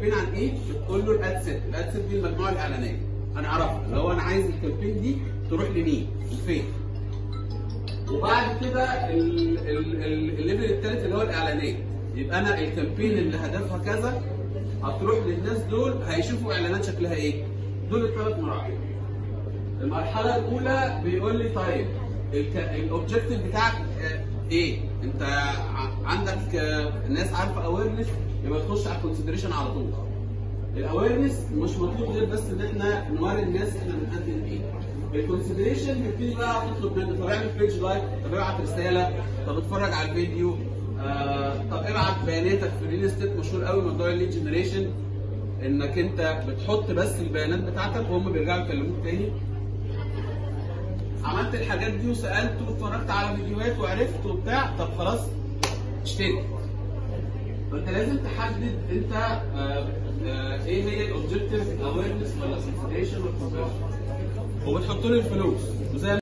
الكامبين عن ايه بتقول له الاد سيت الاد سيت دي المجموعه الاعلانيه هنعرفها اللي هو انا عايز الكامبين دي تروح لمين وفين وبعد كده ال- ال- ال- الليفل الثالث اللي هو الاعلانيه يبقى انا الكامبين اللي هدفها كذا هتروح للناس دول هيشوفوا اعلانات شكلها ايه دول الثلاث مراحل المرحله الاولى بيقول لي طيب الاوبجيكتيف بتاعك آه، ايه انت ع- عندك آه، الناس عارفه اويرنس يبقى تخش على الكونسيدريشن على طول الاويرنس مش مطلوب غير بس ان احنا نوري الناس احنا بنقدم ايه الكونسيدريشن بيبتدي بقى تطلب منك طب اعمل بيج لايك طب ابعت رساله طب اتفرج على الفيديو آه طب ابعت بياناتك في الريل استيت مشهور قوي موضوع الليد جنريشن انك انت بتحط بس البيانات بتاعتك وهم بيرجعوا يكلموك تاني عملت الحاجات دي وسالت واتفرجت على فيديوهات وعرفت وبتاع طب خلاص اشتري فانت لازم تحدد انت آه آه ايه هي الاوبجكتيف اويرنس ولا كونسيدريشن ولا وبتحط له الفلوس وزي